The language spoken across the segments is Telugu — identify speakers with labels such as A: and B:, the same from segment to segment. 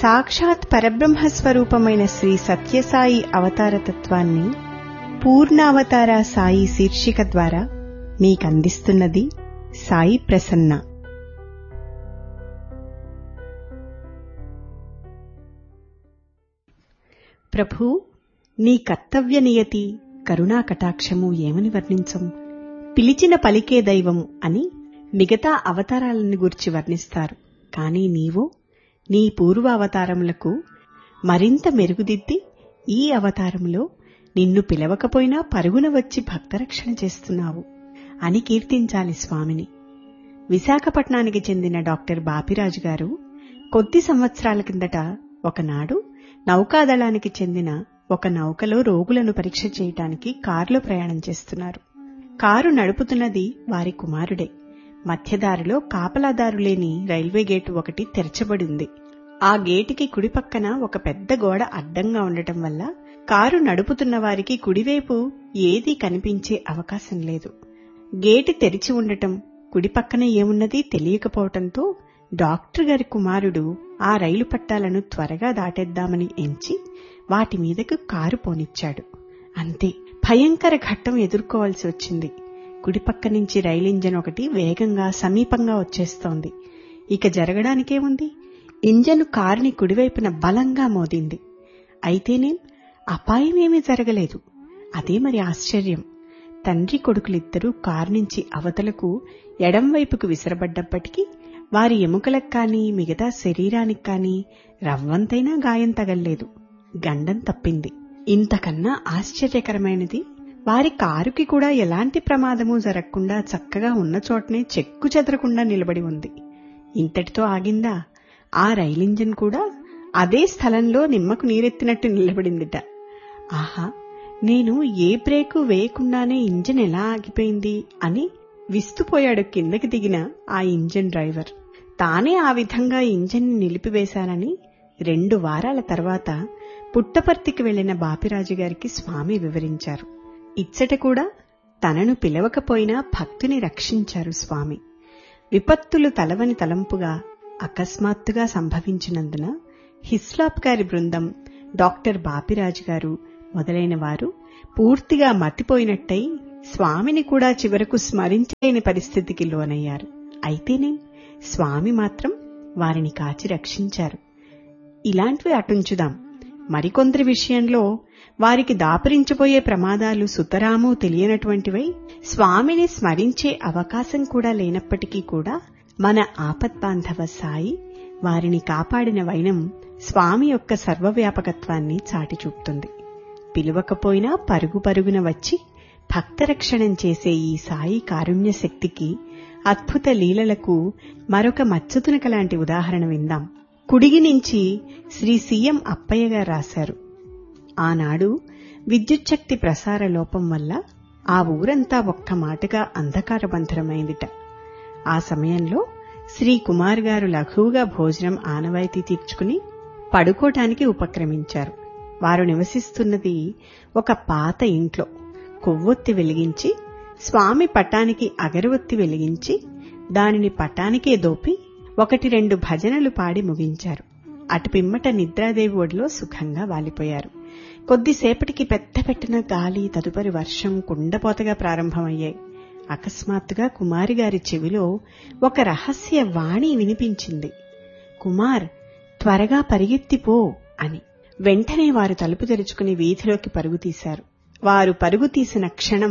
A: సాక్షాత్ పరబ్రహ్మ స్వరూపమైన శ్రీ సత్యసాయి అవతార తత్వాన్ని పూర్ణావతార సాయి శీర్షిక ద్వారా మీకందిస్తున్నది సాయి ప్రసన్న ప్రభూ నీ కర్తవ్య నియతి కరుణా కటాక్షము ఏమని వర్ణించం పిలిచిన పలికే దైవం అని మిగతా అవతారాలను గురించి వర్ణిస్తారు కాని నీవో నీ పూర్వ అవతారములకు మరింత మెరుగుదిద్ది ఈ అవతారములో నిన్ను పిలవకపోయినా పరుగున వచ్చి భక్తరక్షణ చేస్తున్నావు అని కీర్తించాలి స్వామిని విశాఖపట్నానికి చెందిన డాక్టర్ బాపిరాజు గారు కొద్ది సంవత్సరాల కిందట ఒకనాడు నౌకాదళానికి చెందిన ఒక నౌకలో రోగులను పరీక్ష చేయటానికి కారులో ప్రయాణం చేస్తున్నారు కారు నడుపుతున్నది వారి కుమారుడే మధ్యదారిలో కాపలాదారు లేని రైల్వే గేటు ఒకటి తెరచబడింది ఆ గేటుకి కుడి పక్కన ఒక పెద్ద గోడ అడ్డంగా ఉండటం వల్ల కారు నడుపుతున్న వారికి కుడివైపు ఏదీ కనిపించే అవకాశం లేదు గేటు తెరిచి ఉండటం కుడి పక్కన ఏమున్నది తెలియకపోవటంతో డాక్టర్ గారి కుమారుడు ఆ రైలు పట్టాలను త్వరగా దాటేద్దామని ఎంచి వాటి మీదకు కారు పోనిచ్చాడు అంతే భయంకర ఘట్టం ఎదుర్కోవాల్సి వచ్చింది కుడిపక్క నుంచి రైలు ఇంజన్ ఒకటి వేగంగా సమీపంగా వచ్చేస్తోంది ఇక జరగడానికేముంది ఇంజను కారుని కుడివైపున బలంగా మోదింది అయితేనేం అపాయమేమీ జరగలేదు అదే మరి ఆశ్చర్యం తండ్రి కొడుకులిద్దరూ కారు నుంచి అవతలకు ఎడంవైపుకు విసరబడ్డప్పటికీ వారి ఎముకలకు కాని మిగతా శరీరానికి కాని రవ్వంతైనా గాయం తగల్లేదు గండం తప్పింది ఇంతకన్నా ఆశ్చర్యకరమైనది వారి కారుకి కూడా ఎలాంటి ప్రమాదమూ జరగకుండా చక్కగా ఉన్న చోటనే చెక్కు చెదరకుండా నిలబడి ఉంది ఇంతటితో ఆగిందా ఆ రైలింజన్ కూడా అదే స్థలంలో నిమ్మకు నీరెత్తినట్టు నిలబడిందిట ఆహా నేను ఏ బ్రేకు వేయకుండానే ఇంజన్ ఎలా ఆగిపోయింది అని విస్తుపోయాడు కిందకి దిగిన ఆ ఇంజన్ డ్రైవర్ తానే ఆ విధంగా ఇంజన్ నిలిపివేశానని రెండు వారాల తర్వాత పుట్టపర్తికి వెళ్లిన బాపిరాజు గారికి స్వామి వివరించారు ఇచ్చట కూడా తనను పిలవకపోయినా భక్తుని రక్షించారు స్వామి విపత్తులు తలవని తలంపుగా అకస్మాత్తుగా సంభవించినందున హిస్లాప్ గారి బృందం డాక్టర్ బాపిరాజు గారు మొదలైన వారు పూర్తిగా మతిపోయినట్టయి స్వామిని కూడా చివరకు స్మరించలేని పరిస్థితికి లోనయ్యారు అయితేనేం స్వామి మాత్రం వారిని కాచి రక్షించారు ఇలాంటివి అటుంచుదాం మరికొందరి విషయంలో వారికి దాపరించిపోయే ప్రమాదాలు సుతరాము తెలియనటువంటివై స్వామిని స్మరించే అవకాశం కూడా లేనప్పటికీ కూడా మన ఆపద్బాంధవ సాయి వారిని కాపాడిన వైనం స్వామి యొక్క సర్వవ్యాపకత్వాన్ని చాటి చూపుతుంది పిలువకపోయినా పరుగు పరుగున వచ్చి భక్తరక్షణం చేసే ఈ సాయి కారుణ్య శక్తికి అద్భుత లీలలకు మరొక మచ్చుతునక లాంటి ఉదాహరణ విందాం కుడిగి నుంచి శ్రీ సీఎం అప్పయ్య గారు రాశారు ఆనాడు విద్యుచ్ఛక్తి ప్రసార లోపం వల్ల ఆ ఊరంతా ఒక్క మాటగా అంధకారబంధరమైందిట ఆ సమయంలో శ్రీ కుమార్ గారు లఘువుగా భోజనం ఆనవాయితీ తీర్చుకుని పడుకోటానికి ఉపక్రమించారు వారు నివసిస్తున్నది ఒక పాత ఇంట్లో కొవ్వొత్తి వెలిగించి స్వామి పటానికి అగరవత్తి వెలిగించి దానిని పటానికే దోపి ఒకటి రెండు భజనలు పాడి ముగించారు అటు పిమ్మట నిద్రాదేవి ఒడిలో సుఖంగా వాలిపోయారు కొద్దిసేపటికి పెద్ద పెట్టిన గాలి తదుపరి వర్షం కుండపోతగా ప్రారంభమయ్యాయి అకస్మాత్తుగా కుమారి గారి చెవిలో ఒక రహస్య వాణి వినిపించింది కుమార్ త్వరగా పరిగెత్తిపో అని వెంటనే వారు తలుపు తెరుచుకుని వీధిలోకి పరుగు తీశారు వారు పరుగు తీసిన క్షణం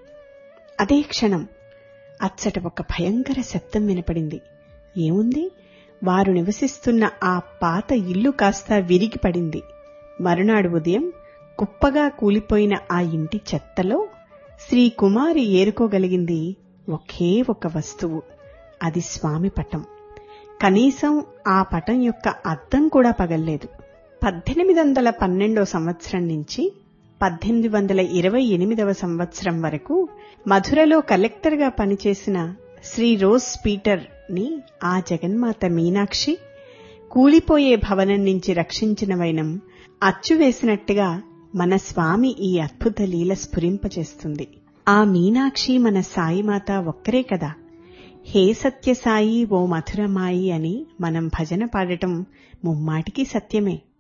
A: అదే క్షణం అచ్చట ఒక భయంకర శబ్దం వినపడింది ఏముంది వారు నివసిస్తున్న ఆ పాత ఇల్లు కాస్త విరిగి పడింది మరునాడు ఉదయం కుప్పగా కూలిపోయిన ఆ ఇంటి చెత్తలో శ్రీ కుమారి ఏరుకోగలిగింది ఒకే ఒక వస్తువు అది స్వామి పటం కనీసం ఆ పటం యొక్క అద్దం కూడా పగల్లేదు పద్దెనిమిది వందల పన్నెండో సంవత్సరం నుంచి పద్దెనిమిది వందల ఇరవై ఎనిమిదవ సంవత్సరం వరకు మధురలో కలెక్టర్గా పనిచేసిన శ్రీ రోజ్ పీటర్ ని ఆ జగన్మాత మీనాక్షి కూలిపోయే భవనం నుంచి రక్షించిన వైనం అచ్చువేసినట్టుగా మన స్వామి ఈ అద్భుత లీల స్ఫురింపచేస్తుంది ఆ మీనాక్షి మన సాయిమాత ఒక్కరే కదా హే సత్యసాయి ఓ మధురమాయి అని మనం భజన పాడటం ముమ్మాటికి సత్యమే